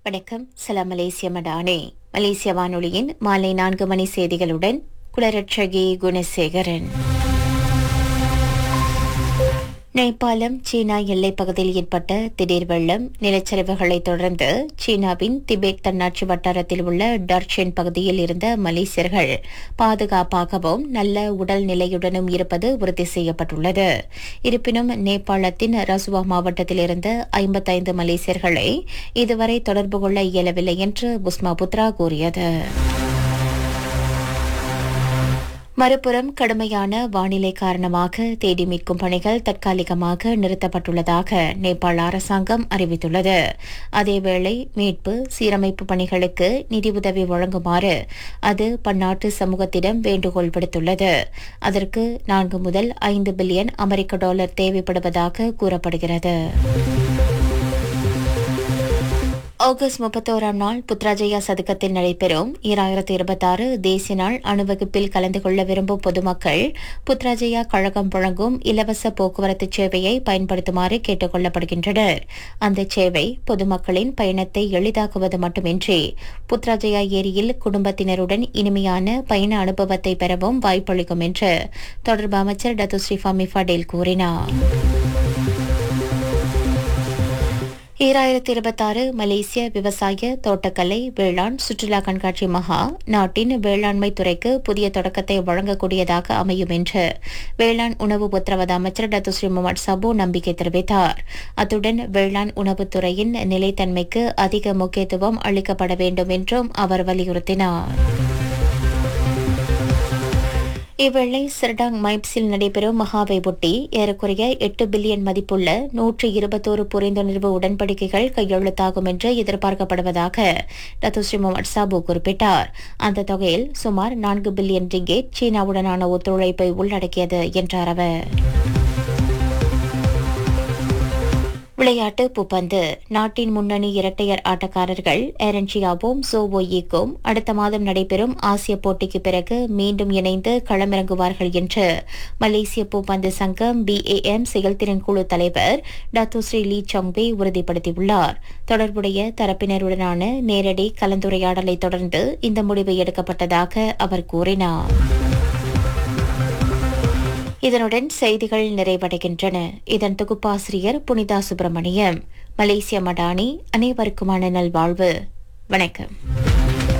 வணக்கம் சலாம் மலேசிய மடானே மலேசிய வானொலியின் மாலை நான்கு மணி செய்திகளுடன் குலரட்சகி குணசேகரன் நேபாளம் சீனா எல்லைப் பகுதியில் ஏற்பட்ட திடீர் வெள்ளம் நிலச்சரிவுகளை தொடர்ந்து சீனாவின் திபெத் தன்னாட்சி வட்டாரத்தில் உள்ள டர்ச்சென் பகுதியில் இருந்த மலேசியர்கள் பாதுகாப்பாகவும் நல்ல உடல் நிலையுடனும் இருப்பது உறுதி செய்யப்பட்டுள்ளது இருப்பினும் நேபாளத்தின் ரசுவா மாவட்டத்தில் இருந்த ஐம்பத்தைந்து மலேசியர்களை இதுவரை தொடர்பு கொள்ள இயலவில்லை என்று புஸ்மா புத்ரா கூறியது மறுபுறம் கடுமையான வானிலை காரணமாக தேடி மீட்கும் பணிகள் தற்காலிகமாக நிறுத்தப்பட்டுள்ளதாக நேபாள அரசாங்கம் அறிவித்துள்ளது அதேவேளை மீட்பு சீரமைப்பு பணிகளுக்கு நிதியுதவி வழங்குமாறு அது பன்னாட்டு சமூகத்திடம் வேண்டுகோள் விடுத்துள்ளது அதற்கு நான்கு முதல் ஐந்து பில்லியன் அமெரிக்க டாலர் தேவைப்படுவதாக கூறப்படுகிறது ஆகஸ்ட் முப்பத்தோராம் நாள் புத்ராஜயா சதுக்கத்தில் நடைபெறும் ஈராயிரத்தி இருபத்தாறு தேசிய நாள் அணிவகுப்பில் கலந்து கொள்ள விரும்பும் பொதுமக்கள் புத்ராஜயா கழகம் வழங்கும் இலவச போக்குவரத்து சேவையை பயன்படுத்துமாறு கேட்டுக் கொள்ளப்படுகின்றனர் அந்த சேவை பொதுமக்களின் பயணத்தை எளிதாக்குவது மட்டுமின்றி புத்ராஜயா ஏரியில் குடும்பத்தினருடன் இனிமையான பயண அனுபவத்தை பெறவும் வாய்ப்பளிக்கும் என்று தொடர்பு அமைச்சர் டத்து ஸ்ரீஃபாமி ஃபடேல் கூறினார் ஈராயிரத்தி இருபத்தாறு மலேசிய விவசாய தோட்டக்கலை வேளாண் சுற்றுலா கண்காட்சி மகா நாட்டின் வேளாண்மை துறைக்கு புதிய தொடக்கத்தை வழங்கக்கூடியதாக அமையும் என்று வேளாண் உணவு உத்தரவாத அமைச்சர் டத்து ஸ்ரீ முகமது சபு நம்பிக்கை தெரிவித்தார் அத்துடன் வேளாண் உணவுத்துறையின் நிலைத்தன்மைக்கு அதிக முக்கியத்துவம் அளிக்கப்பட வேண்டும் என்றும் அவர் வலியுறுத்தினார் இவ்வேளை சிரடாங் மைப்ஸில் நடைபெறும் மகாவை ஒட்டி ஏறக்குறைய எட்டு பில்லியன் மதிப்புள்ள நூற்றி இருபத்தோரு புரிந்துணர்வு உடன்படிக்கைகள் கையெழுத்தாகும் என்று எதிர்பார்க்கப்படுவதாக டத்து ஸ்ரீ முகமது சாபு குறிப்பிட்டார் அந்த தொகையில் சுமார் நான்கு பில்லியன் ரிங்கேட் சீனாவுடனான ஒத்துழைப்பை உள்ளடக்கியது என்றார் அவர் விளையாட்டு பூப்பந்து நாட்டின் முன்னணி இரட்டையர் ஆட்டக்காரர்கள் எரன்சியாவும் சோவோயிக்கும் அடுத்த மாதம் நடைபெறும் ஆசிய போட்டிக்கு பிறகு மீண்டும் இணைந்து களமிறங்குவார்கள் என்று மலேசிய பூப்பந்து சங்கம் பிஏஎம் செயல்திறன் குழு தலைவர் டாக்டர் ஸ்ரீ லீ சங்பே உறுதிப்படுத்தியுள்ளார் தொடர்புடைய தரப்பினருடனான நேரடி கலந்துரையாடலை தொடர்ந்து இந்த முடிவு எடுக்கப்பட்டதாக அவர் கூறினார் இதனுடன் செய்திகள் நிறைவடைகின்றன இதன் தொகுப்பாசிரியர் புனிதா சுப்பிரமணியம் மலேசிய மடானி அனைவருக்குமான நல்வாழ்வு வணக்கம்